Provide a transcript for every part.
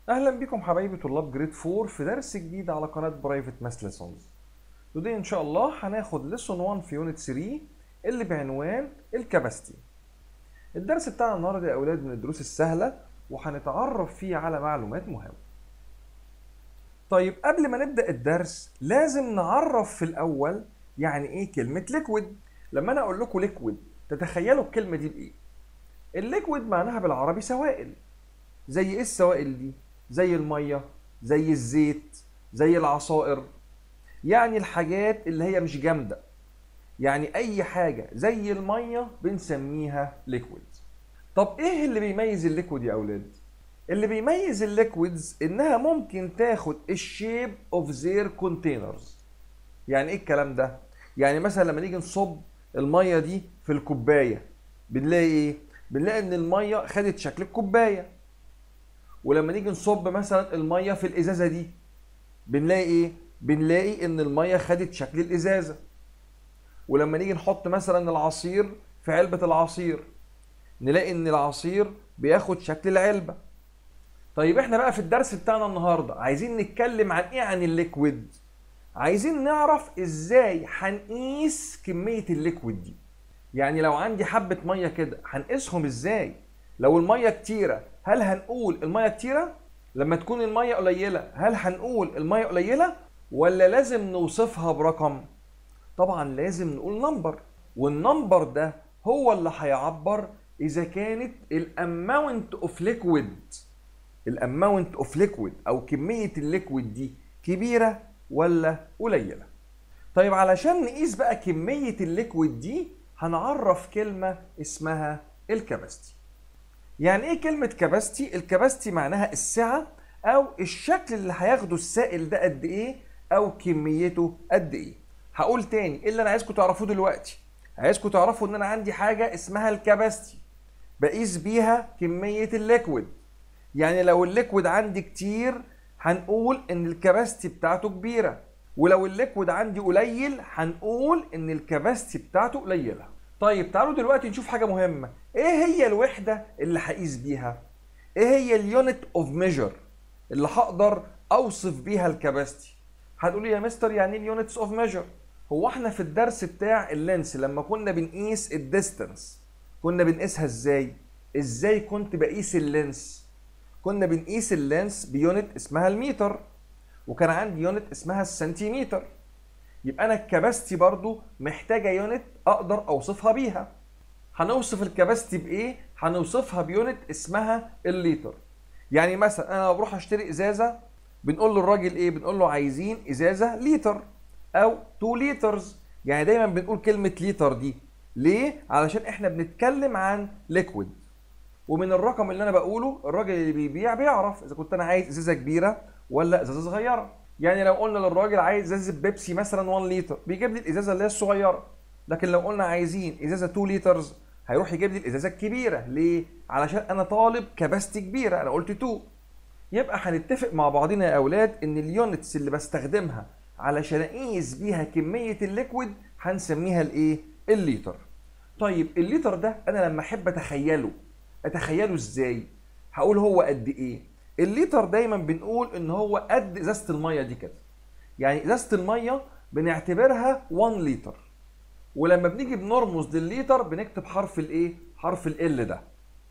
اهلا بكم حبايبي طلاب جريد 4 في درس جديد على قناه برايفت ماس ليسونز توداي ان شاء الله هناخد ليسون 1 في يونت 3 اللي بعنوان الكاباستي الدرس بتاعنا النهارده يا اولاد من الدروس السهله وهنتعرف فيه على معلومات مهمه طيب قبل ما نبدا الدرس لازم نعرف في الاول يعني ايه كلمه ليكويد لما انا اقول لكم ليكويد تتخيلوا الكلمه دي بايه الليكويد معناها بالعربي سوائل زي ايه السوائل دي زي الميه زي الزيت زي العصائر يعني الحاجات اللي هي مش جامده يعني اي حاجه زي الميه بنسميها ليكويد طب ايه اللي بيميز الليكويد يا اولاد اللي بيميز الليكويدز انها ممكن تاخد الشيب اوف زير كونتينرز يعني ايه الكلام ده يعني مثلا لما نيجي نصب الميه دي في الكوبايه بنلاقي ايه بنلاقي ان الميه خدت شكل الكوبايه ولما نيجي نصب مثلا الميه في الازازه دي بنلاقي ايه بنلاقي ان الميه خدت شكل الازازه ولما نيجي نحط مثلا العصير في علبه العصير نلاقي ان العصير بياخد شكل العلبه طيب احنا بقى في الدرس بتاعنا النهارده عايزين نتكلم عن ايه عن الليكويد عايزين نعرف ازاي هنقيس كميه الليكويد دي يعني لو عندي حبه ميه كده هنقيسهم ازاي لو الميه كتيره هل هنقول الميه كتيره لما تكون الميه قليله هل هنقول الميه قليله ولا لازم نوصفها برقم طبعا لازم نقول نمبر والنمبر ده هو اللي هيعبر اذا كانت الاماونت اوف ليكويد الاماونت اوف ليكويد او كميه الليكويد دي كبيره ولا قليله طيب علشان نقيس بقى كميه الليكويد دي هنعرف كلمه اسمها الكباستي يعني ايه كلمة كباستي؟ الكباستي معناها السعة أو الشكل اللي هياخده السائل ده قد إيه أو كميته قد إيه. هقول تاني إيه اللي أنا عايزكم تعرفوه دلوقتي؟ عايزكم تعرفوا إن أنا عندي حاجة اسمها الكباستي. بقيس بيها كمية الليكويد. يعني لو الليكويد عندي كتير هنقول إن الكباستي بتاعته كبيرة. ولو الليكويد عندي قليل هنقول إن الكباستي بتاعته قليلة. طيب تعالوا دلوقتي نشوف حاجة مهمة ايه هي الوحدة اللي هقيس بيها ايه هي اليونت اوف ميجر اللي هقدر اوصف بيها الكباستي هتقولي يا مستر يعني ايه اليونتس اوف ميجر هو احنا في الدرس بتاع اللينس لما كنا بنقيس الديستانس كنا بنقيسها ازاي ازاي كنت بقيس اللينس كنا بنقيس اللينس بيونت اسمها المتر وكان عندي يونت اسمها السنتيمتر يبقى انا الكباستي برضو محتاجه يونت اقدر اوصفها بيها هنوصف الكباستي بايه هنوصفها بيونت اسمها الليتر يعني مثلا انا لو بروح اشتري ازازه بنقول للراجل ايه بنقول له عايزين ازازه لتر او 2 لترز يعني دايما بنقول كلمه لتر دي ليه علشان احنا بنتكلم عن ليكويد ومن الرقم اللي انا بقوله الراجل اللي بيبيع بيعرف اذا كنت انا عايز ازازه كبيره ولا ازازه صغيره يعني لو قلنا للراجل عايز ازازه بيبسي مثلا 1 لتر بيجيب لي الازازه اللي هي الصغيره لكن لو قلنا عايزين ازازه 2 لترز هيروح يجيب لي الازازه الكبيره ليه علشان انا طالب كباستي كبيره انا قلت 2 يبقى هنتفق مع بعضنا يا اولاد ان اليونتس اللي بستخدمها علشان اقيس بيها كميه الليكويد هنسميها الايه الليتر طيب الليتر ده انا لما احب اتخيله اتخيله ازاي هقول هو قد ايه الليتر دايما بنقول ان هو قد ازازه الميه دي كده يعني ازازه الميه بنعتبرها 1 لتر ولما بنيجي بنرمز للليتر بنكتب حرف الايه حرف ال ده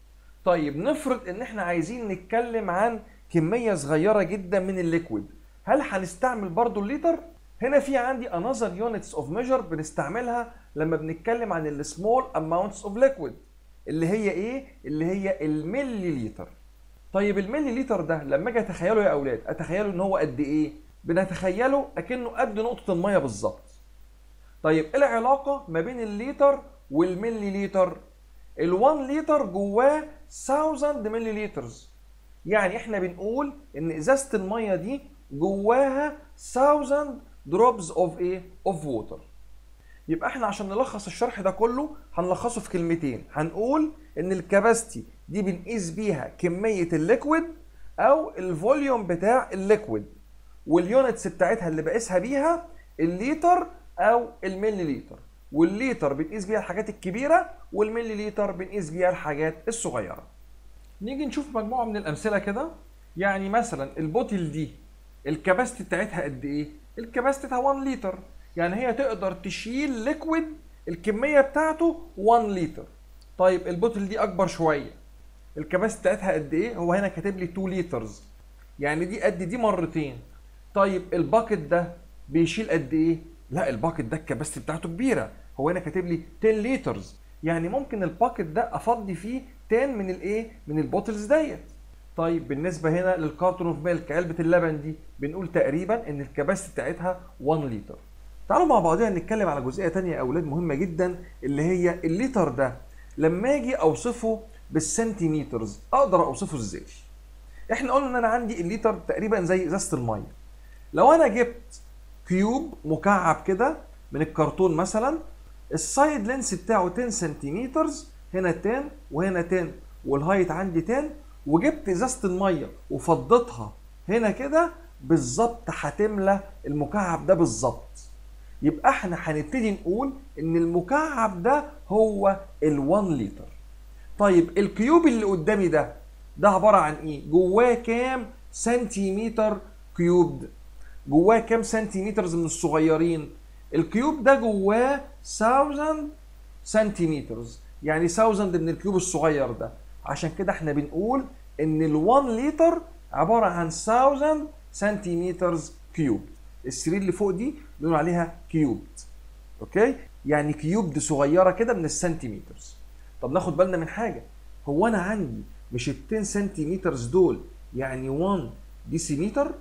طيب نفرض ان احنا عايزين نتكلم عن كميه صغيره جدا من الليكويد هل هنستعمل برضو الليتر هنا في عندي another units of measure بنستعملها لما بنتكلم عن السمول amounts of liquid اللي هي ايه اللي هي الملي لتر طيب الملي لتر ده لما اجي اتخيله يا اولاد اتخيله ان هو قد ايه بنتخيله اكنه قد نقطه الميه بالظبط طيب ايه العلاقه ما بين الليتر والملي لتر ال1 لتر جواه 1000 ملي لترز يعني احنا بنقول ان ازازه الميه دي جواها 1000 دروبز اوف ايه اوف ووتر يبقى احنا عشان نلخص الشرح ده كله هنلخصه في كلمتين هنقول ان الكباستي دي بنقيس بيها كميه الليكويد او الفوليوم بتاع الليكويد واليونتس بتاعتها اللي بقيسها بيها الليتر او الملي لتر والليتر بنقيس بيها الحاجات الكبيره والملي لتر بنقيس بيها الحاجات الصغيره نيجي نشوف مجموعه من الامثله كده يعني مثلا البوتل دي الكباستي بتاعتها قد ايه الكباستي بتاعها 1 لتر يعني هي تقدر تشيل ليكويد الكميه بتاعته 1 لتر طيب البوتل دي اكبر شويه الكباستي بتاعتها قد ايه هو هنا كاتب لي 2 لترز يعني دي قد دي مرتين طيب الباكت ده بيشيل قد ايه لا الباكت ده الكباستي بتاعته كبيره هو هنا كاتب لي 10 لترز يعني ممكن الباكت ده افضي فيه 10 من الايه من البوتلز ديت طيب بالنسبه هنا للكارتون اوف ميلك علبه اللبن دي بنقول تقريبا ان الكباستي بتاعتها 1 لتر تعالوا مع بعضنا نتكلم على جزئيه تانية يا اولاد مهمه جدا اللي هي الليتر ده لما اجي اوصفه بالسنتيمترز اقدر اوصفه ازاي احنا قلنا ان انا عندي الليتر تقريبا زي ازازه الميه لو انا جبت كيوب مكعب كده من الكرتون مثلا السايد لينس بتاعه 10 سنتيمتر هنا 10 وهنا 10 والهايت عندي 10 وجبت ازازه الميه وفضيتها هنا كده بالظبط هتملى المكعب ده بالظبط يبقى احنا هنبتدي نقول ان المكعب ده هو ال1 لتر طيب الكيوب اللي قدامي ده ده عباره عن ايه جواه كام سنتيمتر كيوبد جواه كام سنتيمترز من الصغيرين الكيوب ده جواه 1000 سنتيمترز يعني 1000 من الكيوب الصغير ده عشان كده احنا بنقول ان ال1 لتر عباره عن 1000 سنتيمترز كيوب السرير اللي فوق دي بنقول عليها كيوبد اوكي يعني كيوبد صغيره كده من السنتيمترز طب ناخد بالنا من حاجه هو انا عندي مش ال 10 سنتيمترز دول يعني 1 ديسيمتر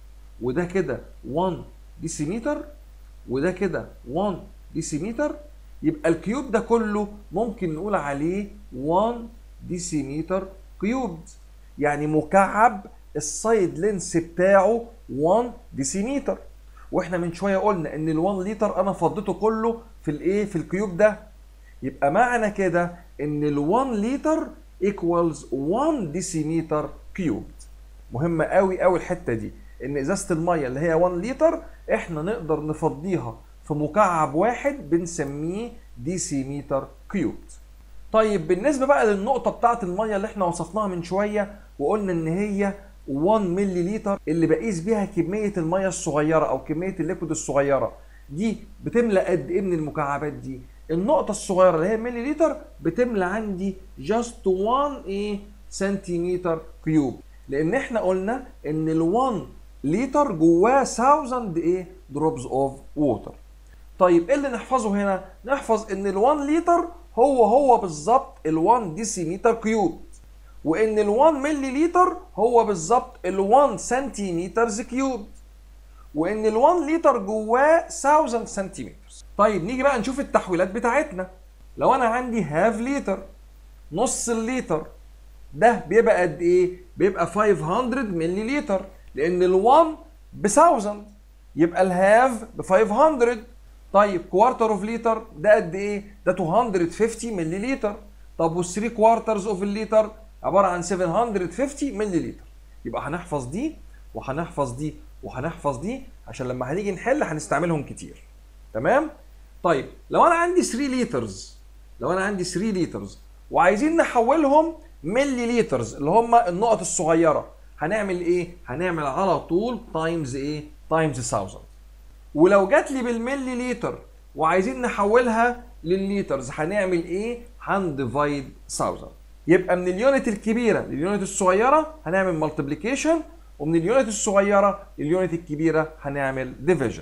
وده كده 1 ديسيمتر وده كده 1 ديسيمتر يبقى الكيوب ده كله ممكن نقول عليه 1 ديسيمتر كيوبد يعني مكعب السايد لينس بتاعه 1 ديسيمتر واحنا من شويه قلنا ان ال1 لتر انا فضيته كله في الايه في الكيوب ده يبقى معنى كده ان ال1 لتر equals 1 ديسيمتر كيوبد مهمه قوي قوي الحته دي ان ازازه الميه اللي هي 1 لتر احنا نقدر نفضيها في مكعب واحد بنسميه ديسيمتر كيوبد طيب بالنسبه بقى للنقطه بتاعه الميه اللي احنا وصفناها من شويه وقلنا ان هي 1 ملي لتر اللي بقيس بيها كميه الميه الصغيره او كميه الليكويد الصغيره دي بتملى قد ايه من المكعبات دي النقطه الصغيره اللي هي ملي لتر بتملى عندي جاست 1 ايه سنتيمتر كيوب لان احنا قلنا ان ال1 لتر جواه 1000 ايه دروبز اوف ووتر طيب ايه اللي نحفظه هنا نحفظ ان ال1 لتر هو هو بالظبط ال1 ديسيمتر كيوب وان ال1 ملي لتر هو بالظبط ال1 سنتيمتر كيوب وان ال1 لتر جواه 1000 سنتيمتر طيب نيجي بقى نشوف التحويلات بتاعتنا لو انا عندي هاف لتر نص الليتر ده بيبقى قد ايه بيبقى 500 ملي لتر لان ال1 ب 1000 يبقى الهاف ب 500 طيب كوارتر اوف لتر ده قد ايه ده 250 ملي لتر طب وال3 كوارترز اوف الليتر عباره عن 750 ملي لتر يبقى هنحفظ دي وهنحفظ دي وهنحفظ دي عشان لما هنيجي نحل هنستعملهم كتير تمام طيب لو انا عندي 3 لترز لو انا عندي 3 لترز وعايزين نحولهم ملي لترز اللي هم النقط الصغيره هنعمل ايه هنعمل على طول تايمز ايه تايمز 1000 ولو جات لي بالملي لتر وعايزين نحولها للليترز هنعمل ايه هنديفايد 1000 يبقى من اليونت الكبيره لليونت الصغيره هنعمل مالتيبليكيشن ومن اليونت الصغيره لليونت الكبيره هنعمل ديفيجن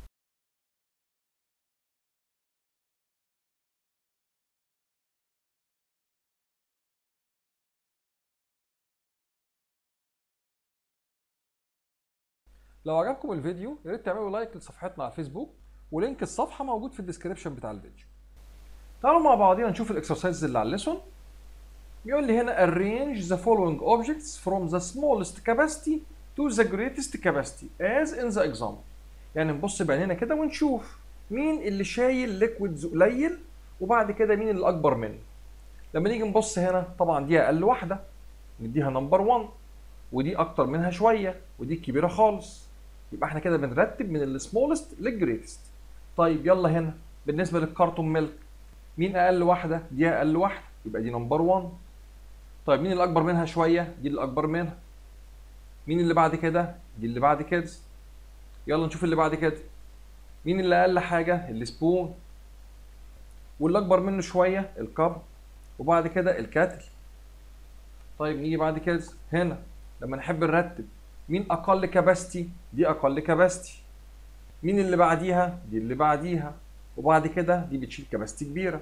لو عجبكم الفيديو يا ريت تعملوا لايك لصفحتنا على الفيسبوك ولينك الصفحه موجود في الديسكربشن بتاع الفيديو تعالوا مع بعضينا نشوف الاكسرسايز اللي على الليسون بيقول لي هنا arrange the following objects from the smallest capacity to the greatest capacity as in the example يعني نبص بعينينا كده ونشوف مين اللي شايل ليكويدز قليل وبعد كده مين اللي اكبر منه لما نيجي نبص هنا طبعا دي اقل واحده نديها نمبر 1 ودي اكتر منها شويه ودي الكبيره خالص يبقى احنا كده بنرتب من السمولست للجريتست طيب يلا هنا بالنسبه للكرتون ميلك مين اقل واحده دي اقل واحده يبقى دي نمبر 1 طيب مين الاكبر منها شويه دي الاكبر منها مين اللي بعد كده دي اللي بعد كده يلا نشوف اللي بعد كده مين اللي اقل حاجه السبون واللي اكبر منه شويه الكب وبعد كده الكاتل طيب نيجي بعد كده هنا لما نحب نرتب مين اقل كباستي دي اقل كباستي مين اللي بعديها دي اللي بعديها وبعد كده دي بتشيل كباستي كبيره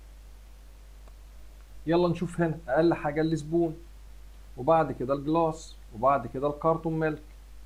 يلا نشوف هنا اقل حاجه الزبون وبعد كده الجلاس وبعد كده الكارتون ميلك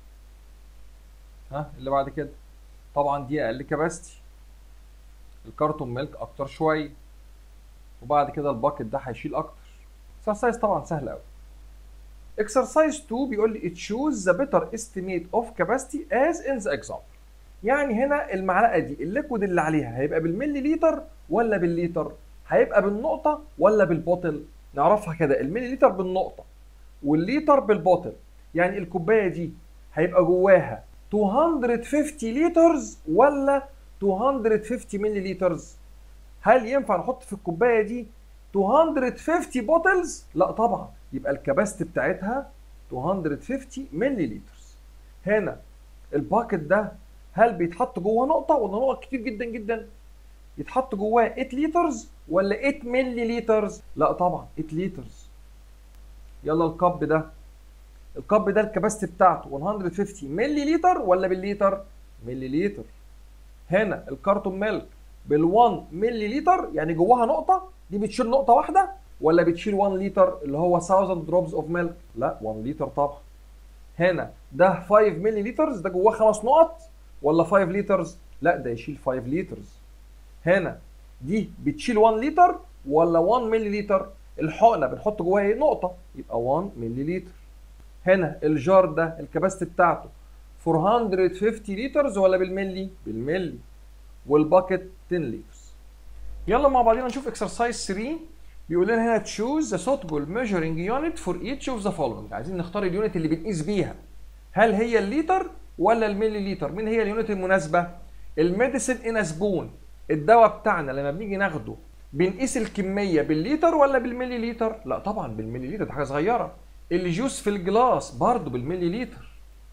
ها اللي بعد كده طبعا دي اقل كباستي الكارتون ميلك اكتر شويه وبعد كده الباكت ده هيشيل اكتر اكسرسايز طبعا سهل قوي اكسرسايز 2 بيقول لي تشوز ذا بيتر استيميت اوف كاباسيتي از ان ذا اكزامبل يعني هنا المعلقه دي الليكويد اللي عليها هيبقى بالملي لتر ولا بالليتر هيبقى بالنقطه ولا بالبوتل نعرفها كده الملي لتر بالنقطه والليتر بالبوتل يعني الكوبايه دي هيبقى جواها 250 لترز ولا 250 ملي لترز هل ينفع نحط في الكوبايه دي 250 بوتلز لا طبعا يبقى الكباستي بتاعتها 250 ملي لترز هنا الباكت ده هل بيتحط جوه نقطه ولا نقط كتير جدا جدا يتحط جواه 8 لترز ولا 8 ملي لترز لا طبعا 8 لترز يلا الكب ده الكب ده الكباستي بتاعته 150 ملي لتر ولا بالليتر ملي لتر هنا الكرتون ميلك بال1 ملي لتر يعني جواها نقطه دي بتشيل نقطه واحده ولا بتشيل 1 لتر اللي هو 1000 دروبز اوف ميلك لا 1 لتر طبعا هنا ده 5 ملي لترز ده جواه خمس نقط ولا 5 لترز لا ده يشيل 5 لترز هنا دي بتشيل 1 لتر ولا 1 ملي لتر الحقنه بنحط جواها ايه نقطه يبقى 1 ملي لتر هنا الجار ده الكباستي بتاعته 450 لترز ولا بالملي بالملي والباكت 10 لترز يلا مع بعضينا نشوف اكسرسايز 3 بيقول لنا هنا تشوز ذا suitable measuring unit for each of the following عايزين نختار اليونت اللي بنقيس بيها هل هي الليتر ولا الملي لتر مين هي اليونت المناسبه الميديسين ان سبون الدواء بتاعنا لما بنيجي ناخده بنقيس الكميه بالليتر ولا بالملي لتر لا طبعا بالملي لتر دي حاجه صغيره الجوس في الجلاس برضه بالملي لتر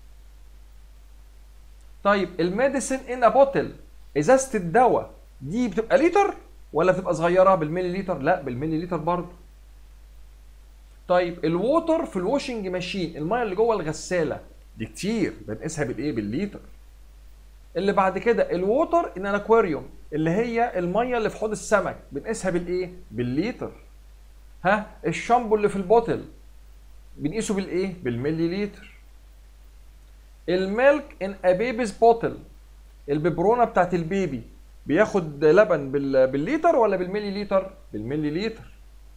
طيب الميديسين ان بوتل ازازه الدواء دي بتبقى لتر ولا بتبقى صغيره بالملي لتر لا بالملي لتر برضه طيب الووتر في الواشنج ماشين الميه اللي جوه الغساله دي كتير بنقيسها بالايه بالليتر اللي بعد كده الووتر ان الاكواريوم اللي هي الميه اللي في حوض السمك بنقيسها بالايه بالليتر ها الشامبو اللي في البوتل بنقيسه بالايه بالملي لتر الميلك ان ا بيبيز بوتل الببرونه بتاعت البيبي بياخد لبن بالليتر ولا بالملي لتر بالملي لتر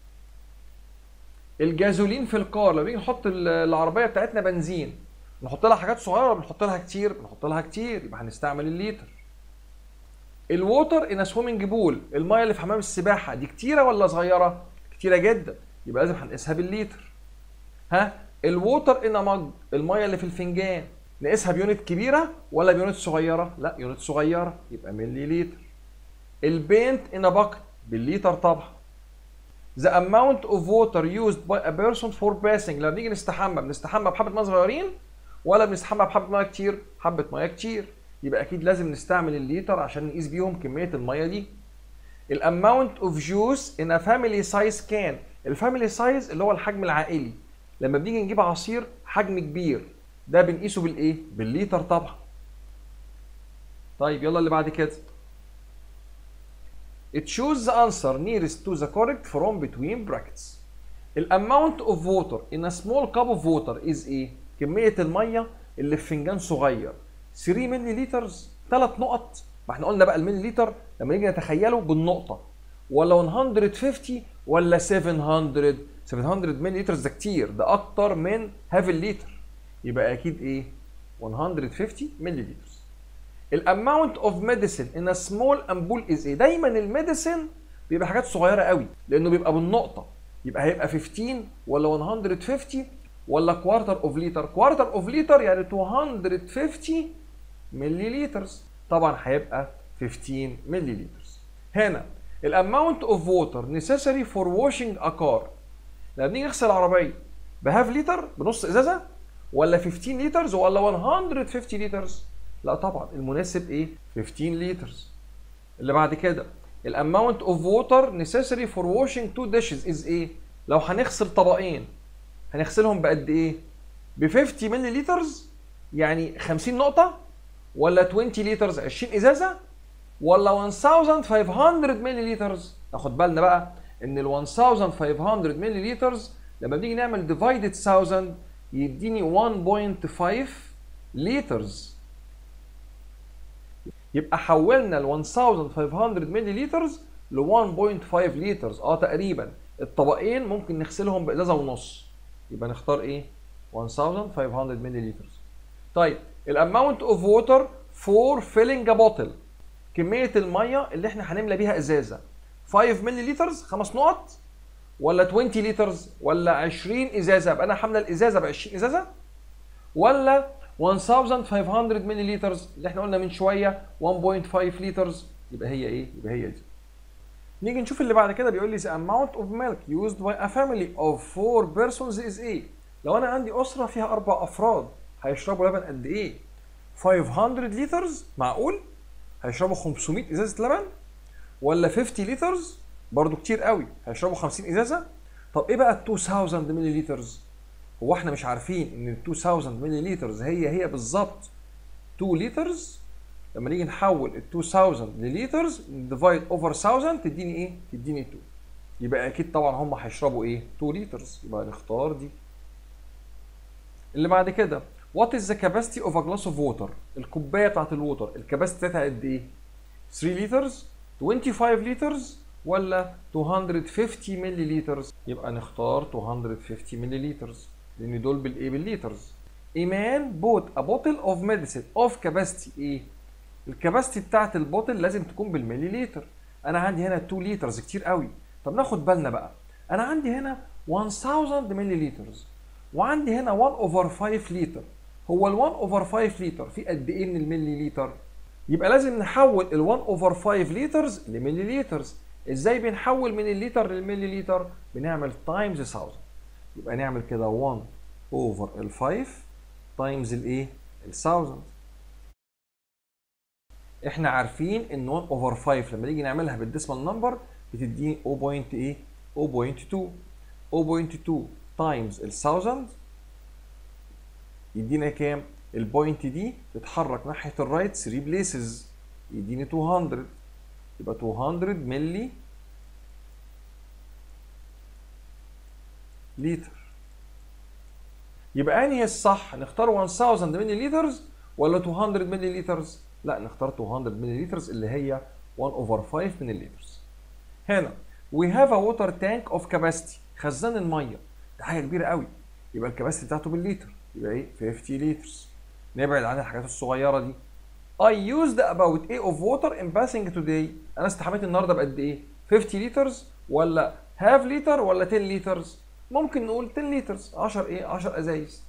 الجازولين في الكار لما بنيجي نحط العربيه بتاعتنا بنزين نحط لها حاجات صغيره بنحط لها كتير بنحط لها كتير يبقى هنستعمل الليتر الووتر ان سويمنج بول الميه اللي في حمام السباحه دي كتيره ولا صغيره كتيره جدا يبقى لازم هنقيسها بالليتر ها الووتر ان مج الميه اللي في الفنجان نقيسها بيونت كبيره ولا بيونت صغيره لا يونت صغيره يبقى ملي لتر البينت ان باكت بالليتر طبعا the amount of water used by a person for bathing لما بنيجي نستحمى بنستحمى بحبه ميه صغيرين ولا بنستحمى بحبه ميه كتير حبه ميه كتير يبقى اكيد لازم نستعمل الليتر عشان نقيس بيهم كميه الميه دي الاماونت اوف جوس ان ا فاميلي سايز كان الفاميلي سايز اللي هو الحجم العائلي لما بنيجي نجيب عصير حجم كبير ده بنقيسه بالايه بالليتر طبعا طيب يلا اللي بعد كده choose the answer nearest to the correct from between brackets الاماونت اوف ووتر in a small cup of water is ايه كميه الميه اللي في فنجان صغير 3 ملي لترز 3 نقط ما احنا قلنا بقى الملي لتر لما نيجي نتخيله بالنقطه ولا 150 ولا 700 700 ملي لترز ده كتير ده اكتر من هاف الليتر يبقى اكيد ايه 150 ملي لترز الاماونت اوف ميديسين ان ا سمول امبول از ايه دايما الميديسين بيبقى حاجات صغيره قوي لانه بيبقى بالنقطه يبقى هيبقى 15 ولا 150 ولا كوارتر اوف لتر كوارتر اوف لتر يعني 250 ملي لترز طبعا هيبقى 15 ملي لترز هنا الاماونت اوف ووتر نيسيسري فور واشنج ا كار لما بنيجي نغسل العربيه بهاف لتر بنص ازازه ولا 15 لترز ولا 150 لترز لا طبعا المناسب ايه 15 لترز اللي بعد كده الاماونت اوف ووتر necessary for washing two dishes is ايه لو هنغسل طبقين هنغسلهم بقد ايه ب 50 ملي لترز يعني 50 نقطة ولا 20 لترز 20 ازازة ولا 1500 ملي لترز ناخد بالنا بقى ان ال 1500 ملي لترز لما بنيجي نعمل ديفايدد 1000 يديني 1.5 لترز يبقى حولنا ال 1500 ملي لترز ل 1.5 لترز اه تقريبا الطبقين ممكن نغسلهم بازازه ونص يبقى نختار ايه 1500 ملي لترز طيب الاماونت اوف ووتر فور فيلينج ا بوتل كميه الميه اللي احنا هنملى بيها ازازه 5 ملي لترز خمس نقط ولا 20 لترز ولا 20 ازازه يبقى انا حامله الازازه ب 20 ازازه ولا 1500 ملي لترز اللي احنا قلنا من شويه 1.5 لترز يبقى هي ايه؟ يبقى هي دي. نيجي نشوف اللي بعد كده بيقول لي the amount of milk used by a family of four persons is ايه؟ لو انا عندي اسره فيها اربع افراد هيشربوا لبن قد ايه؟ 500 لترز معقول؟ هيشربوا 500 ازازه لبن؟ ولا 50 لترز؟ برضو كتير قوي هيشربوا 50 ازازه؟ طب ايه بقى ال 2000 ملي لترز؟ هو احنا مش عارفين ان ال 2000 ملي لترز هي هي بالظبط 2 لترز لما نيجي نحول ال 2000 للترز ديفايد اوفر 1000 تديني ايه؟ تديني 2 يبقى اكيد طبعا هم هيشربوا ايه؟ 2 لترز يبقى نختار دي اللي بعد كده وات از ذا كاباسيتي اوف ا جلاس اوف ووتر الكوبايه بتاعت الووتر الكاباسيتي بتاعتها قد ايه؟ 3 لترز 25 لترز ولا 250 ملي لترز يبقى نختار 250 ملي لترز لان دول بالايه بالليترز ايمان بوت ا بوتل اوف ميديسين اوف كاباسيتي ايه الكاباسيتي بتاعت البوتل لازم تكون بالملي لتر انا عندي هنا 2 لترز كتير قوي طب ناخد بالنا بقى انا عندي هنا 1000 ملي لترز وعندي هنا 1 اوفر 5 لتر هو ال 1 اوفر 5 لتر في قد ايه من الملي لتر يبقى لازم نحول ال 1 اوفر 5 لترز لملي لترز ازاي بنحول من الليتر للملي لتر بنعمل تايمز 1000 يبقى نعمل كده 1 اوفر ال 5 تايمز الايه ال 1000 احنا عارفين ان 1 اوفر 5 لما نيجي نعملها بالديسمال نمبر بتديني 0.8 ايه 0.2 0.2 تايمز ال 1000 يدينا كام البوينت دي تتحرك ناحيه الرايت 3 بليسز يديني 200 يبقى 200 ملي لتر يبقى انهي الصح نختار 1000 ملي لترز ولا 200 ملي لترز لا نختار 200 ملي لترز اللي هي 1 اوفر 5 من الليترز هنا we have a water tank of capacity خزان الميه ده حاجه كبيره قوي يبقى الكباسيتي بتاعته بالليتر يبقى ايه 50 لترز نبعد عن الحاجات الصغيره دي I used about A of water in passing today انا استحميت النهارده بقد ايه 50 لترز ولا هاف لتر ولا 10 لترز ممكن نقول 10 لترز 10 ايه 10 ازايز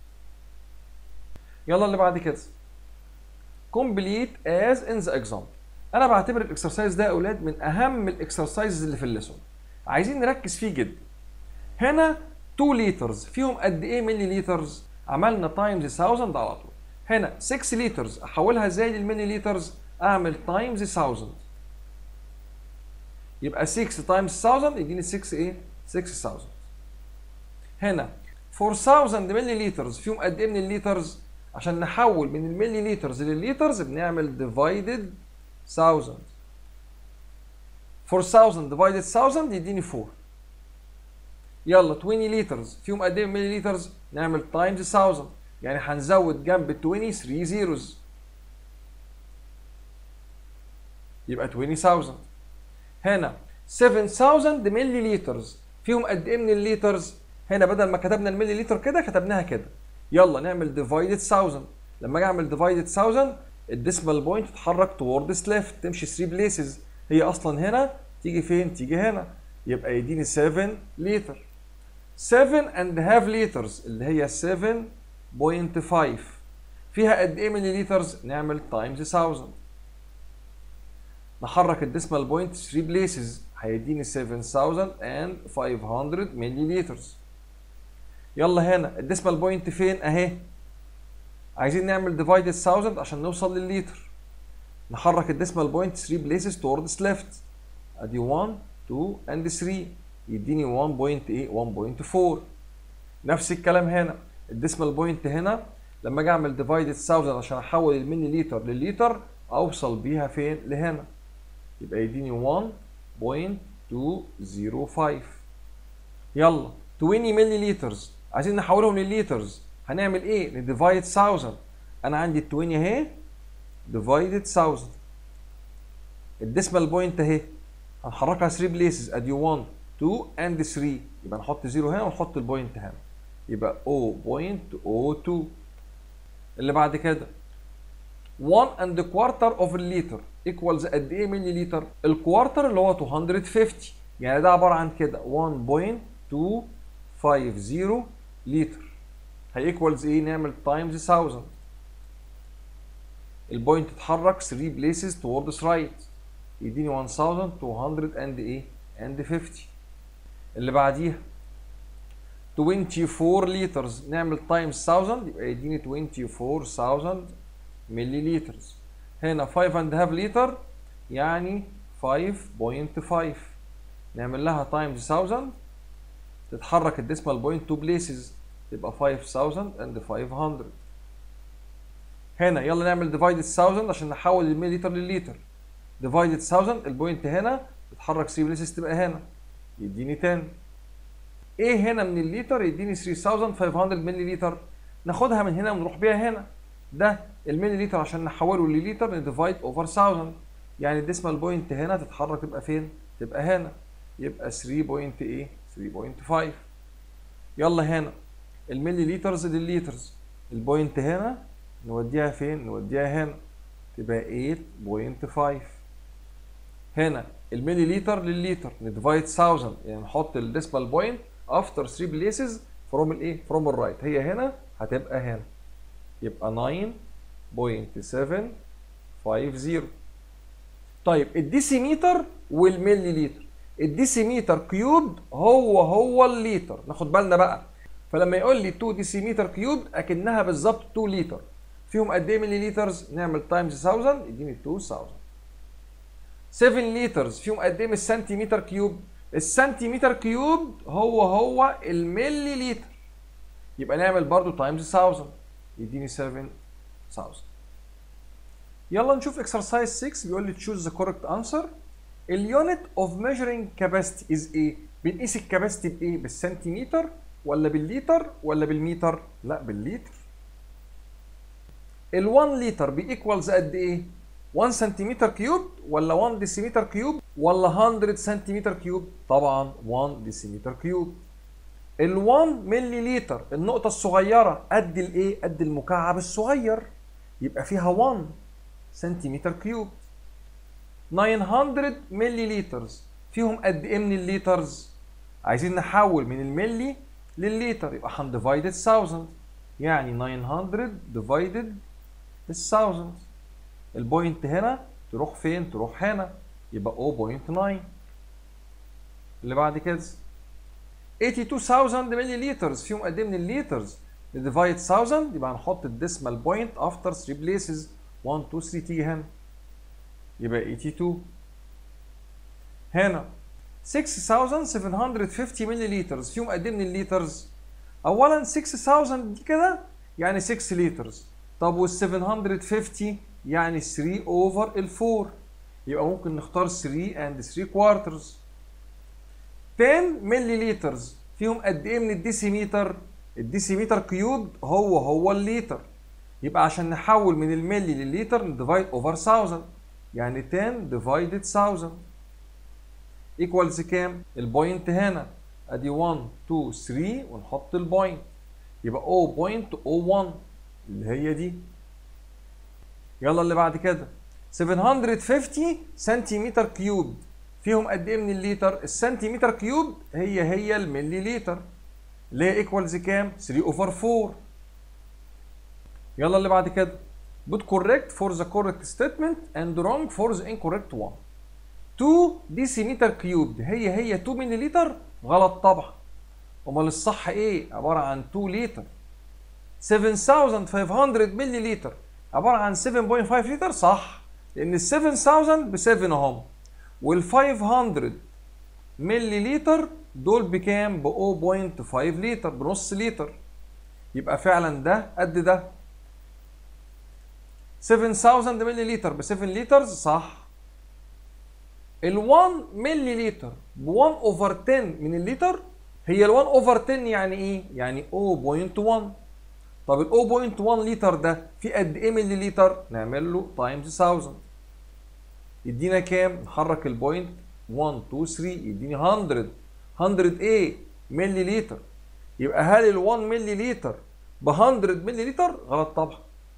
يلا اللي بعد كده complete as in the example انا بعتبر الاكسرسايز ده يا اولاد من اهم الاكسرسايزز اللي في الليسون عايزين نركز فيه جدا هنا 2 لترز فيهم قد ايه ملي لترز عملنا تايمز 1000 على طول هنا 6 لترز احولها ازاي للملي لترز اعمل تايمز 1000 يبقى 6 تايمز 1000 يديني 6 ايه 6000 هنا 4000 ملي لترز فيهم قد ايه من الليترز عشان نحول من الملي لترز للليترز بنعمل ديفايدد 1000 4000 ديفايدد 1000 يديني 4 يلا 20 لترز فيهم قد ايه ملي لترز نعمل تايمز 1000 يعني هنزود جنب ال 20 3 زيروز يبقى 20000 هنا 7000 ملي لترز فيهم قد ايه من الليترز هنا بدل ما كتبنا الملي لتر كده كتبناها كده يلا نعمل ديفايدد 1000 لما اجي اعمل ديفايدد 1000 الديسمال بوينت تتحرك توردز ليفت تمشي 3 بليسز هي اصلا هنا تيجي فين تيجي هنا يبقى يديني 7 لتر 7 اند هاف لترز اللي هي 7.5 فيها قد ايه ملي لترز نعمل تايمز 1000 نحرك الديسمال بوينت 3 بليسز هيديني 7500 ملي لترز يلا هنا الديسمال بوينت فين اهي عايزين نعمل ديفايد 1000 عشان نوصل للليتر نحرك الديسمال بوينت 3 بليسز توردز ليفت ادي 1 2 اند 3 يديني 1.8 1.4 نفس الكلام هنا الديسمال بوينت هنا لما اجي اعمل ديفايد 1000 عشان احول الملي لتر للليتر اوصل بيها فين لهنا يبقى يديني 1.205 يلا 20 ملي لترز عايزين نحولهم للليترز هنعمل ايه نديفايد 1000 انا عندي ال 20 اهي ديفايدد 1000 الديسمال بوينت اهي هنحركها 3 بليسز ادي 1 2 اند 3 يبقى نحط 0 هنا ونحط البوينت هنا يبقى 0.02 اللي بعد كده 1 اند كوارتر اوف الليتر ايكوالز قد ايه ملي لتر الكوارتر اللي هو 250 يعني ده عباره عن كده 1.250 لتر هيكوالز ايه نعمل تايمز 1000 البوينت تتحرك 3 بليسز توردز رايت يديني 1200 اند ايه اند 50 اللي بعديها 24 لترز نعمل تايمز 1000 يبقى يديني 24000 ملي لترز هنا 5 اند هاف لتر يعني 5.5 نعمل لها تايمز 1000 تتحرك الديسمال بوينت 2 بليسز يبقى 5500 هنا يلا نعمل ديفايد 1000 عشان نحول الملي لتر للليتر ديفايد 1000 البوينت هنا تتحرك 3 بليسز تبقى هنا يديني 10 ايه هنا من الليتر يديني 3500 ملي لتر ناخدها من هنا ونروح بيها هنا ده الملي لتر عشان نحوله لليتر نديفايد اوفر 1000 يعني الديسمال بوينت هنا تتحرك تبقى فين تبقى هنا يبقى 3 بوينت ايه 3.5 يلا هنا الملي لترز للليترز البوينت هنا نوديها فين نوديها هنا تبقى 8.5 هنا الملي لتر للليتر نديفايد 1000 يعني نحط الديسمال بوينت افتر 3 بليسز فروم الايه فروم الرايت هي هنا هتبقى هنا يبقى 9.750 طيب الديسيمتر والملي لتر الديسيمتر كيوب هو هو الليتر ناخد بالنا بقى فلما يقول لي 2 ديسيمتر كيوب اكنها بالظبط 2 لتر فيهم قد ايه ملي لترز نعمل تايمز 1000 يديني 2000 7 لترز فيهم قد ايه من السنتيمتر كيوب السنتيمتر كيوب هو هو الملي لتر يبقى نعمل برضو تايمز 1000 يديني 7000 يلا نشوف اكسرسايز 6 بيقول لي تشوز ذا كوركت انسر اليونت اوف ميجرنج كاباسيتي از ايه بنقيس الكاباسيتي بايه بالسنتيمتر ولا بالليتر ولا بالمتر لا بالليتر ال1 لتر بيكوالز قد ايه 1 سنتيمتر كيوب ولا 1 ديسيمتر كيوب ولا 100 سنتيمتر كيوب طبعا 1 ديسيمتر كيوب ال1 ملي لتر النقطة الصغيرة قد الايه؟ قد المكعب الصغير يبقى فيها 1 سنتيمتر كيوب 900 ملي لترز فيهم قد ايه من الليترز؟ عايزين نحول من الملي للليتر يبقى هنديفايد 1000 يعني 900 ديفايدد 1000 البوينت هنا تروح فين؟ تروح هنا يبقى 0.9 اللي بعد كده 82000 ملي لترز فيهم قد ايه من الليترز نديفايد 1000 يبقى هنحط الديسمال بوينت افتر 3 بليسز 1 2 3 تيجي هنا يبقى 82 هنا 6750 ملي لترز فيهم قد ايه من الليترز اولا 6000 دي كده يعني 6 لترز طب وال 750 يعني 3 اوفر ال 4 يبقى ممكن نختار 3 اند 3 كوارترز 10 ملي لترز فيهم قد ايه من الديسيمتر الديسيمتر كيوب هو هو الليتر يبقى عشان نحول من الملي للليتر نديفايد اوفر 1000 يعني 10 ديفايدد 1000 ايكوالز كام البوينت هنا ادي 1 2 3 ونحط البوينت يبقى 0.01 اللي هي دي يلا اللي بعد كده 750 سنتيمتر كيوب فيهم قد ايه من الليتر السنتيمتر كيوب هي هي الملي لتر اللي هي ايكوالز كام 3 اوفر 4 يلا اللي بعد كده put correct for the correct statement and wrong for the incorrect one 2 ديسيمتر كيوب هي هي 2 ملي لتر غلط طبعا امال الصح ايه عباره عن 2 لتر 7500 ملي لتر عباره عن 7.5 لتر صح لان ال 7000 ب 7 اهم وال 500 ملي لتر دول بكام ب 0.5 لتر بنص لتر يبقى فعلا ده قد ده 7000 ملي لتر ب 7 لتر صح ال 1 ملي لتر ب 1 اوفر 10 من اللتر هي ال 1 اوفر 10 يعني ايه؟ يعني 0.1 طب ال 0.1 لتر ده في قد ايه ملي لتر؟ نعمل له تايمز 1000 يدينا كام؟ نحرك البوينت 1 2 3 يديني 100 100 ايه؟ ملي لتر يبقى هل ال 1 ملي لتر ب 100 ملي لتر؟ غلط طبعا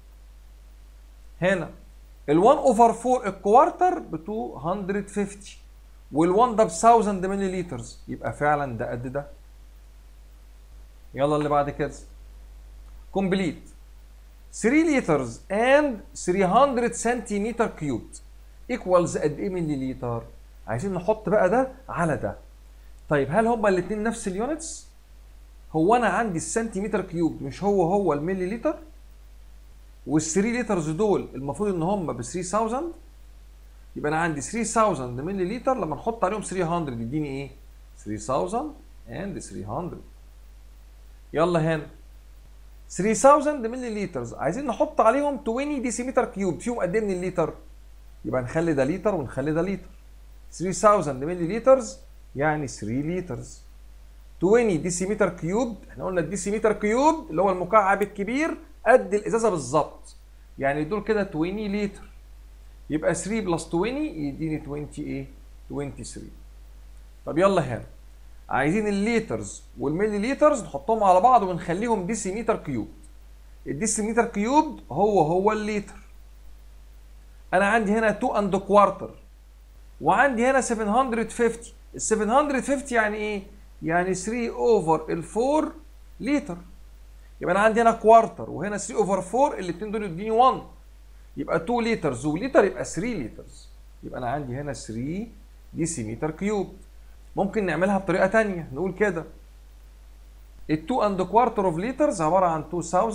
هنا ال 1 اوفر 4 الكوارتر ب 250 وال 1 ده ب 1000 ملي لترز يبقى فعلا ده قد ده يلا اللي بعد كده كومبليت 3 لترز اند 300 سنتيمتر كيوب ايكوالز قد ايه ملي لتر عايزين نحط بقى ده على ده طيب هل هما الاثنين نفس اليونتس هو انا عندي السنتيمتر كيوب مش هو هو الملي لتر وال 3 لترز دول المفروض ان هم ب 3000 يبقى انا عندي 3000 ملي لتر لما نحط عليهم 300 يديني ايه 3000 اند 300 يلا هنا 3000 ملي لترز عايزين نحط عليهم 20 ديسيمتر كيوب فيهم قد ايه من الليتر يبقى نخلي ده لتر ونخلي ده لتر 3000 ملي لترز يعني 3 لترز 20 ديسيمتر كيوب احنا قلنا الديسيمتر كيوب اللي هو المكعب الكبير قد الازازه بالظبط يعني دول كده 20 لتر يبقى 3 بلس 20 يديني 20 ايه 23 طب يلا هنا عايزين الليترز والملي لترز نحطهم على بعض ونخليهم ديسيمتر كيوب الديسيمتر كيوب هو هو الليتر انا عندي هنا 2 اند كوارتر وعندي هنا 750 ال 750 يعني ايه يعني 3 اوفر ال 4 لتر يبقى انا عندي هنا كوارتر وهنا 3 اوفر 4 الاثنين دول يديني 1 يبقى 2 لترز ولتر يبقى 3 لترز يبقى انا عندي هنا 3 ديسيمتر كيوب ممكن نعملها بطريقه ثانيه نقول كده ال 2 اند كوارتر اوف لترز عباره عن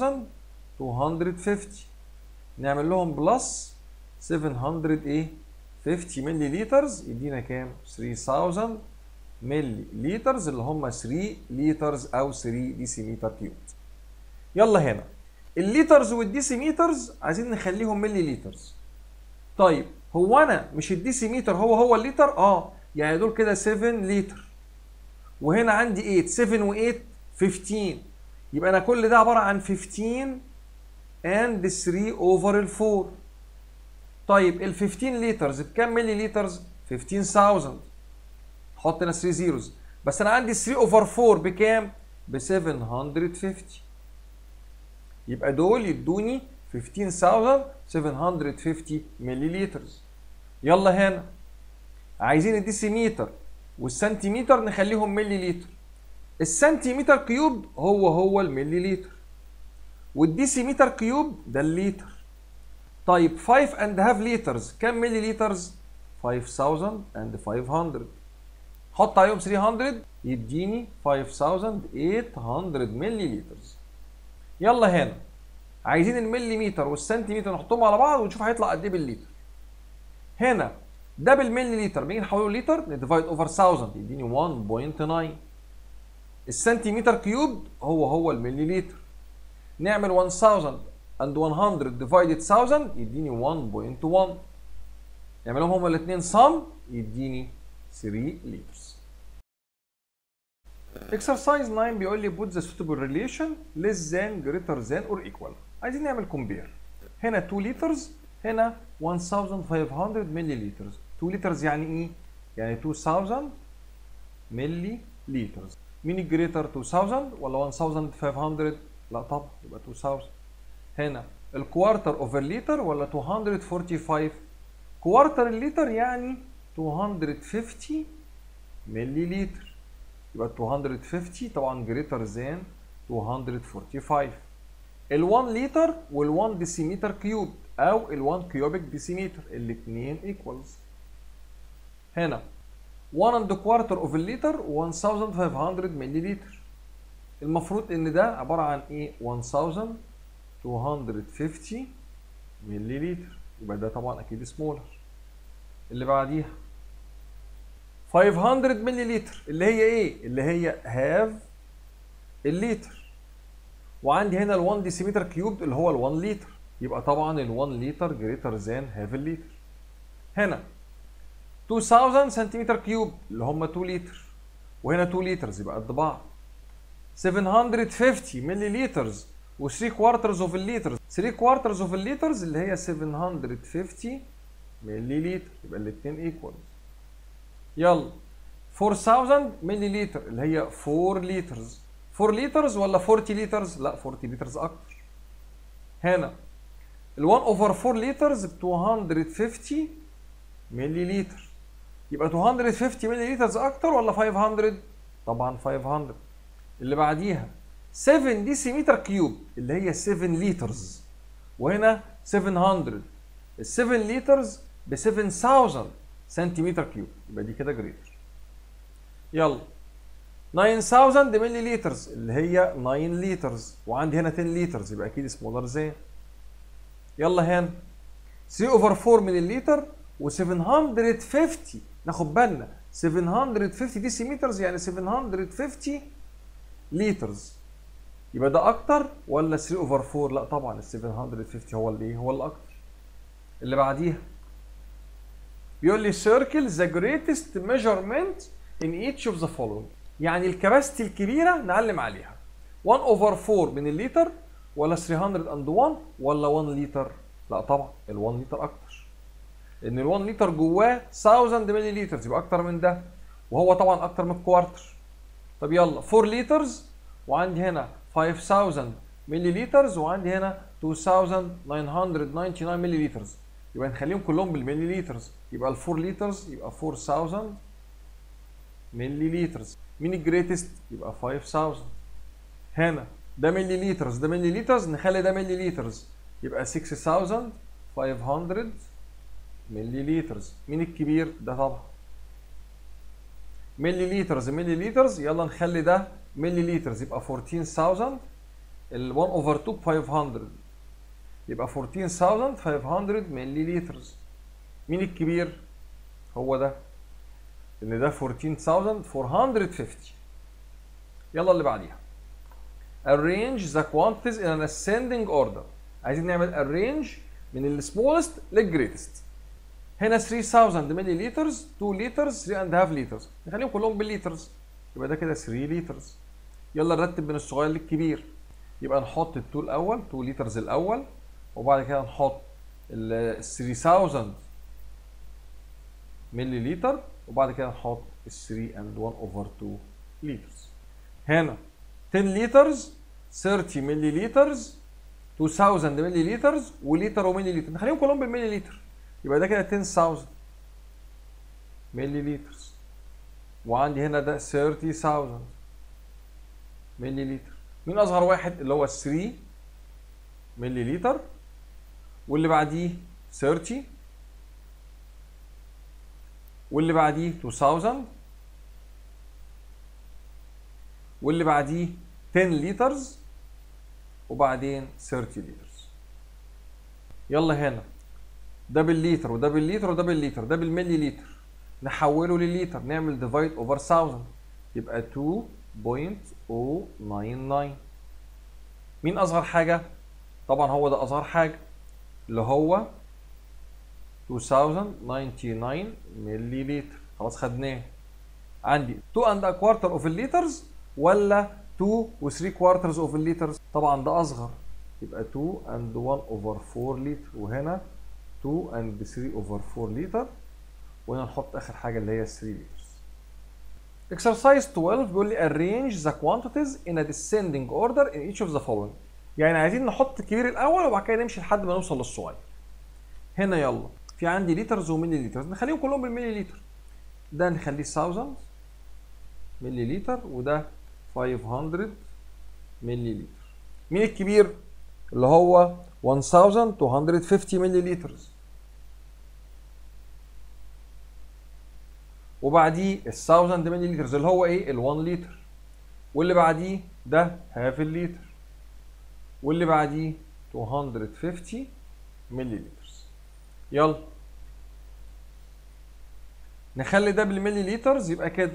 2250 نعمل لهم بلس 700 ايه 50 ملي لترز يدينا كام 3000 ملي لترز اللي هم 3 لترز او 3 ديسيمتر كيوب يلا هنا الليترز والديسيمترز عايزين نخليهم ملي لترز طيب هو انا مش الديسيمتر هو هو الليتر اه يعني دول كده 7 لتر وهنا عندي 8 7 و8 15 يبقى انا كل ده عباره عن 15 and 3 اوفر ال 4 طيب ال 15 لترز بكام ملي لترز 15000 حط هنا 3 زيروز بس انا عندي 3 اوفر 4 بكام ب 750 يبقى دول يدوني 15750 ملي لترز يلا هنا عايزين الديسيمتر والسنتيمتر نخليهم ملي لتر السنتيمتر كيوب هو هو الملي لتر والديسيمتر كيوب ده الليتر طيب 5 اند هاف لترز كام ملي لترز 5500 حط عليهم 300 يديني 5800 ملي لترز يلا هنا عايزين المليمتر والسنتيمتر نحطهم على بعض ونشوف هيطلع قد ايه بالليتر هنا ده بالملي لتر بنيجي نحوله لتر نديفايد اوفر 1000 يديني 1.9 السنتيمتر كيوب هو هو الملي لتر نعمل 1100 ديفايدد 1000 يديني 1.1 نعملهم هما الاثنين صم يديني 3 لترز exercise 9 بيقول لي put the suitable relation less than greater than or equal عايزين نعمل compare هنا 2 لترز هنا 1500 ملي لترز 2 لترز يعني ايه؟ يعني 2000 ملي لترز مين الجريتر 2000 ولا 1500 لا طبعا يبقى 2000 هنا الكوارتر اوفر لتر ولا 245 كوارتر الليتر يعني 250 ملي لتر يبقى 250 طبعا جريتر ذان 245 ال 1 لتر وال 1 ديسيمتر كيوب او ال 1 كيوبيك ديسيمتر الاثنين ايكوالز هنا 1 اند كوارتر اوف الليتر 1500 ملي لتر المفروض ان ده عباره عن ايه 1250 ملي لتر يبقى ده طبعا اكيد سمولر اللي بعديها 500 ملي لتر اللي هي ايه اللي هي هاف الليتر وعندي هنا ال 1 ديسيمتر كيوب اللي هو ال 1 لتر يبقى طبعا ال 1 لتر جريتر ذان هاف الليتر هنا 2000 سنتيمتر كيوب اللي هم 2 لتر وهنا 2 لترز يبقى قد بعض 750 ملي لترز و3 كوارترز اوف الليترز 3 كوارترز اوف الليترز اللي هي 750 ملي لتر يبقى الاثنين ايكوال يلا 4000 ملي لتر اللي هي 4 لترز 4 لترز ولا 40 لترز لا 40 لترز اكتر هنا ال 1 اوفر 4 لترز ب 250 ملي لتر يبقى 250 ملي لترز اكتر ولا 500 طبعا 500 اللي بعديها 7 ديسيمتر كيوب اللي هي 7 لترز وهنا 700 ال 7 لترز ب 7000 سنتيمتر كيوب يبقى دي كده جريتر يلا 9000 ملي لترز اللي هي 9 لترز وعندي هنا 10 لترز يبقى اكيد سمولر زين يلا هنا 3 اوفر 4 ملي لتر و750 ناخد بالنا 750 ديسيمترز يعني 750 لترز يبقى ده اكتر ولا 3 اوفر 4 لا طبعا ال 750 هو اللي ايه هو اللي اكتر اللي بعديها بيقول لي circle the greatest measurement in each of the following يعني الكباستي الكبيره نعلم عليها 1 اوفر 4 من الليتر ولا 301 ولا 1 لتر لا طبعا ال 1 لتر اكتر لان ال 1 لتر جواه 1000 ملي لتر يبقى اكتر من ده وهو طبعا اكتر من الكوارتر طب يلا 4 لترز وعندي هنا 5000 ملي لترز وعندي هنا 2999 ملي لترز يبقى نخليهم كلهم بالملي لترز يبقى ال 4 لترز يبقى 4000 ملي لترز مين الجريتست يبقى 5000 هنا ده ملي لترز ده ملي لترز نخلي ده ملي لترز يبقى 6500 ملي لترز مين الكبير ده طبعا ملي لترز ملي لترز يلا نخلي ده ملي لترز يبقى 14000 ال 1 اوفر 2 ب 500 يبقى 14500 ملي لترز مين الكبير هو ده ان ده 14450 يلا اللي بعديها arrange the quantities in an ascending order عايزين نعمل arrange من السمولست للجريتست هنا 3000 ملي لترز 2 لترز 3 اند هاف لترز نخليهم كلهم بالليترز يبقى ده كده 3 لترز يلا نرتب من الصغير للكبير يبقى نحط ال 2 الاول 2 لترز الاول وبعد كده نحط ال 3000 ملي لتر وبعد كده نحط ال 3 اند 1 اوفر 2 لترز هنا 10 لترز 30 ملي لترز 2000 ملي لترز ولتر وملي لتر نخليهم كلهم بالملي لتر يبقى ده كده 10000 ملي لترز وعندي هنا ده 30000 ملي لتر مين اصغر واحد اللي هو 3 ملي لتر واللي بعديه 30 واللي بعديه 2000 واللي بعديه 10 لترز وبعدين 30 لترز يلا هنا ده بالليتر وده بالليتر وده بالليتر ده بالملي لتر نحوله لليتر نعمل ديفايد اوفر 1000 يبقى 2.099 مين اصغر حاجه طبعا هو ده اصغر حاجه اللي هو 2099 ملي لتر خلاص خدناه عندي 2 اند ا كوارتر اوف الليترز ولا 2 و 3 كوارترز اوف الليترز طبعا ده اصغر يبقى 2 اند 1 اوفر 4 لتر وهنا 2 اند 3 اوفر 4 لتر وهنا نحط اخر حاجه اللي هي 3 لترز exercise 12 بيقول لي arrange the quantities in a descending order in each of the following يعني عايزين نحط الكبير الاول وبعد كده نمشي لحد ما نوصل للصغير هنا يلا في عندي لترز وملي لترز نخليهم كلهم بالملي لتر ده نخليه 1000 ملي لتر وده 500 ملي لتر مين الكبير اللي هو 1250 ملي لترز وبعديه ال 1000 ملي لترز اللي هو ايه ال 1 لتر واللي بعديه ده هاف الليتر واللي بعديه 250 ملي لترز يلا نخلي ده بالملي لترز يبقى كده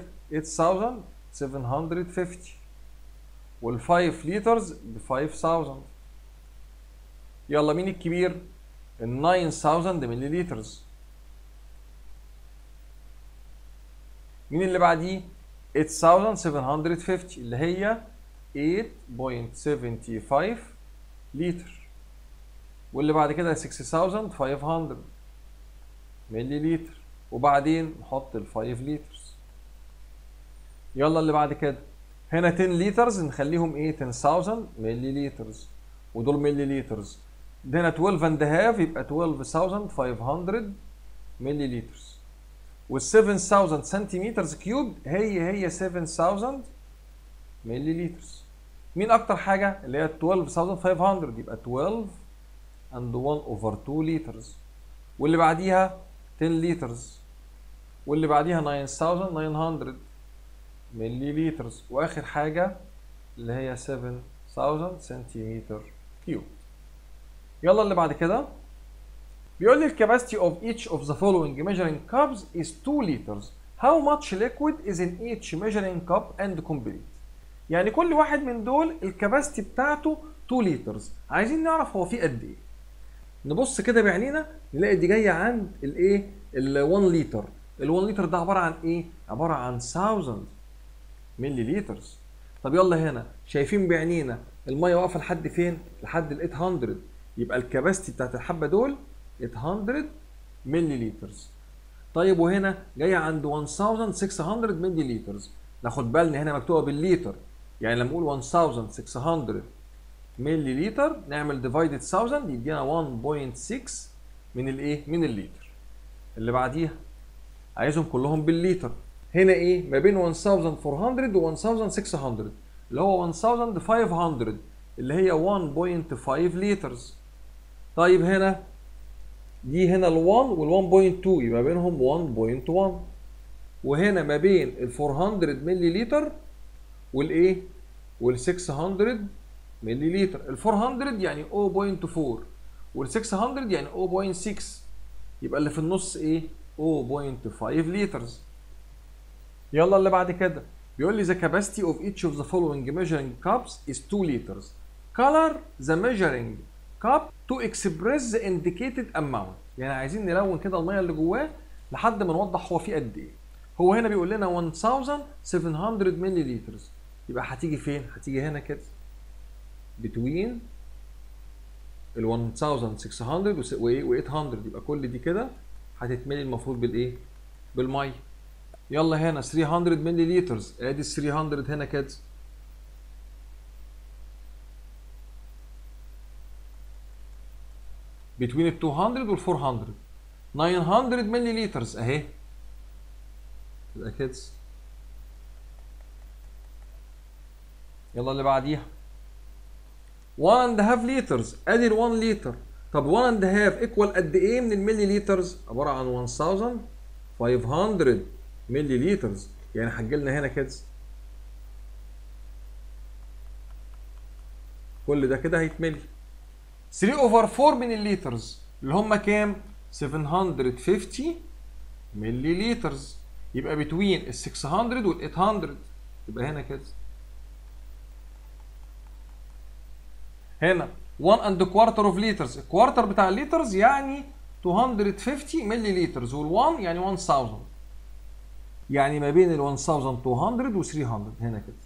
8750 وال5 لترز ب 5000 يلا مين الكبير؟ ال 9000 ملي لترز مين اللي بعديه؟ 8750 اللي هي 8.75 لتر واللي بعد كده 6500 ملي لتر وبعدين نحط ال 5 لترز يلا اللي بعد كده هنا 10 لترز نخليهم ايه 10000 ملي لترز ودول ملي لترز هنا 12 اند هاف يبقى 12500 ملي لترز وال 7000 سنتيمتر كيوب هي هي 7000 ملي لترز مين اكتر حاجه اللي هي 12500 يبقى 12 and 1 over 2 لترز واللي بعديها 10 لترز واللي بعديها 9900 ملي لترز واخر حاجه اللي هي 7000 سنتيمتر كيوب يلا اللي بعد كده بيقول لي الكاباسيتي of each of the following measuring cups is 2 liters how much liquid is in each measuring cup and complete يعني كل واحد من دول الكباستي بتاعته 2 لترز عايزين نعرف هو فيه قد ايه نبص كده بعينينا نلاقي دي جايه عند الايه ال 1 لتر ال 1 لتر ده عباره عن ايه عباره عن 1000 ملي لترز طب يلا هنا شايفين بعينينا الميه واقفه لحد فين لحد ال 800 يبقى الكباستي بتاعت الحبه دول 800 ملي لترز طيب وهنا جايه عند 1600 ملي لترز ناخد بالنا هنا مكتوبه بالليتر يعني لما اقول 1600 ملي لتر نعمل ديفايدد 1000 يدينا 1.6 من الايه من الليتر اللي بعديها عايزهم كلهم بالليتر هنا ايه ما بين 1400 و 1600 اللي هو 1500 اللي هي 1.5 لترز طيب هنا دي هنا ال 1 وال 1.2 يبقى بينهم 1.1 وهنا ما بين ال 400 ملي لتر والايه وال 600 ملي لتر ال 400 يعني 0.4 وال 600 يعني 0.6 يبقى اللي في النص ايه 0.5 لترز يلا اللي بعد كده بيقول لي the capacity of each of the following measuring cups is 2 liters color the measuring cup to express the indicated amount يعني عايزين نلون كده الميه اللي جواه لحد ما نوضح هو فيه قد ايه هو هنا بيقول لنا 1700 ملي لترز يبقى هتيجي فين هتيجي هنا كده between ال 1600 و 800 يبقى كل دي كده هتتملي المفروض بالايه بالميه يلا هنا 300 ملي لترز ادي ال 300 هنا كده between ال 200 وال 400 900 ملي لترز اهي يبقى كده يلا اللي بعديها 1 اند هاف لترز ادي ال 1 لتر طب 1 اند هاف ايكوال قد ايه من الملي لترز عباره عن 1500 ملي لترز يعني هتجي لنا هنا كده كل ده كده هيتملي 3 اوفر 4 من الليترز اللي هم كام 750 ملي لترز يبقى بتوين ال 600 وال 800 يبقى هنا كده هنا 1 اند كوارتر اوف لترز الكوارتر بتاع الليترز يعني 250 ملي لترز وال1 يعني 1000 يعني ما بين ال 1200 و 300 هنا كده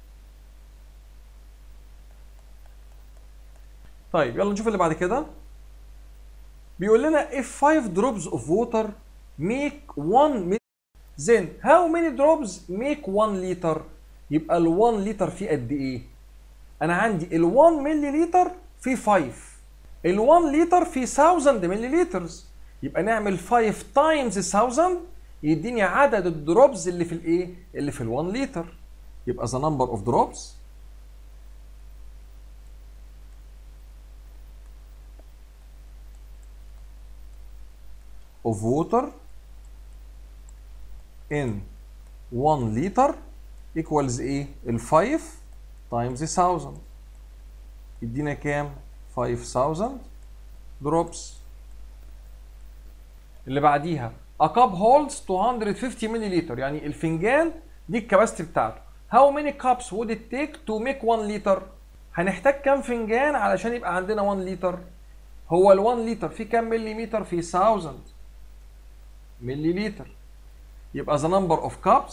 طيب يلا نشوف اللي بعد كده بيقول لنا if 5 drops of water make 1 then how many drops make 1 liter يبقى ال 1 لتر فيه قد ايه انا عندي ال 1 ملي لتر فيه 5 ال 1 لتر فيه 1000 ملي لترز يبقى نعمل 5 تايمز 1000 يديني عدد الدروبز اللي في الايه اللي في ال 1 لتر يبقى the number of drops of water in 1 liter equals ايه ال 5 تايمز 1000 يدينا كام 5000 دروبس اللي بعديها a cup holds 250 مللي يعني الفنجان دي الكباستي بتاعته how many cups would it take to make 1 لتر هنحتاج كام فنجان علشان يبقى عندنا 1 لتر هو ال 1 لتر فيه كام مليمتر فيه 1000 ملي لتر يبقى the number of cups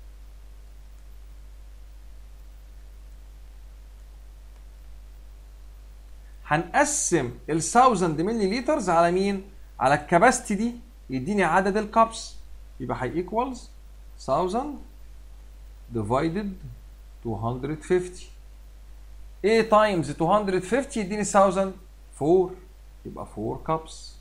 هنقسم ال 1000 ملي لترز على مين؟ على الكباستي دي يديني عدد الكابس يبقى هي ايكوالز 1000 divided 250 A times 250 يديني 1000 4 يبقى 4 كابس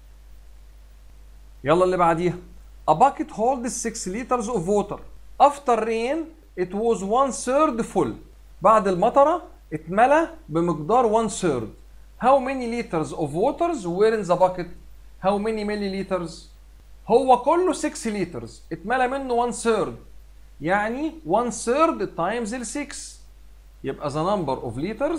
يلا اللي بعديها A bucket holds 6 liters of water After rain it was one third full بعد المطرة اتملى بمقدار 1 third How many liters of waters were in the bucket? How many milliliters? هو كله 6 liters اتملى منه 1 third يعني 1 third times ال 6 يبقى the number of liters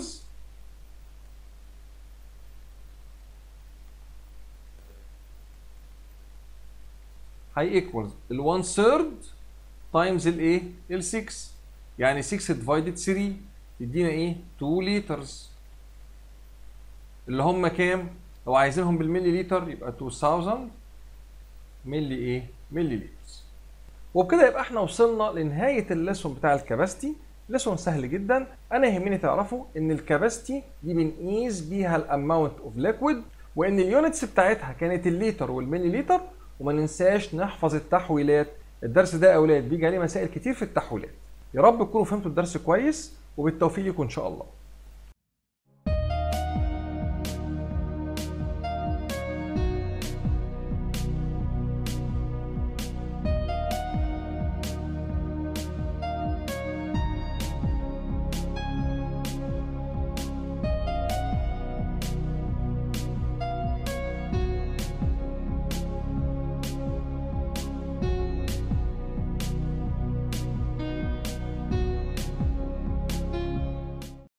هي equals ال 1 third times الايه؟ ال 6 يعني 6 divided 3 يدينا ايه؟ 2 liters اللي هم كام؟ لو عايزينهم بالملي لتر يبقى 2000 ملي ايه؟ ملي لتر. وبكده يبقى احنا وصلنا لنهايه الليسون بتاع الكباستي ليسون سهل جدا انا يهمني تعرفوا ان الكباستي دي بنقيس بيها الاماونت اوف ليكويد وان اليونتس بتاعتها كانت الليتر والملي لتر وما ننساش نحفظ التحويلات الدرس ده يا اولاد بيجي عليه مسائل كتير في التحويلات يا رب تكونوا فهمتوا الدرس كويس وبالتوفيق لكم ان شاء الله